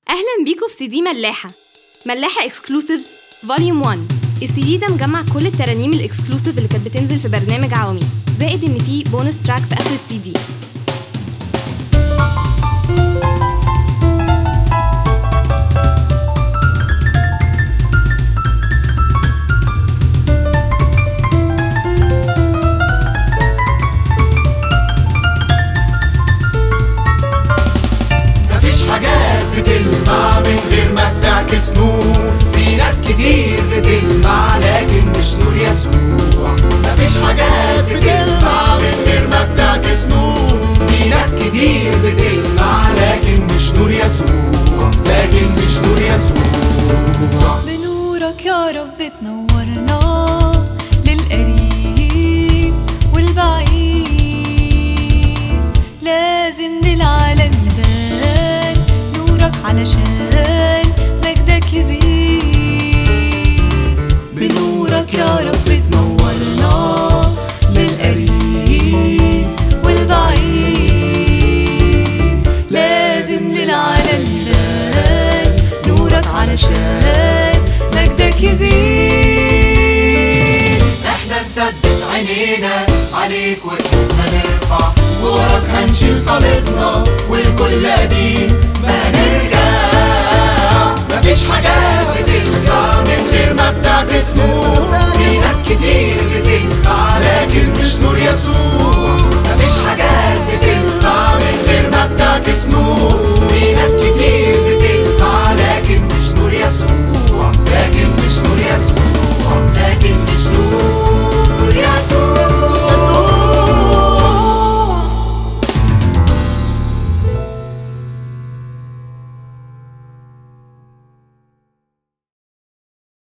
اهلا بيكم في سي دي ملاحه ملاحه اكسكلوسيفز فوليوم 1 السي دي ده مجمع كل الترانيم الاكسكلوسيف اللي كانت بتنزل في برنامج عواميد زائد ان فيه بونس تراك في اخر السي دي مفيش حاجات بتلمع من غير ما بتعكس نور في ناس كتير بتلمع لكن مش نور يسوع مفيش حاجات بتلمع من غير ما بتعكس نور في ناس كتير بتلمع لكن مش نور يسوع لكن مش نور يسوع بنورك يا رب تنورنا للقريب والبعيد لازم للعالم يبان نورك علشان مجدك يزيد بنورك يا رب تنورنا للقريب والبعيد لازم للعالم يبان نورك علشان مجدك يزيد احنا نثبت عينينا عليك وقلوبنا نرفع ووراك هنشيل صليبنا والكل قديم بقى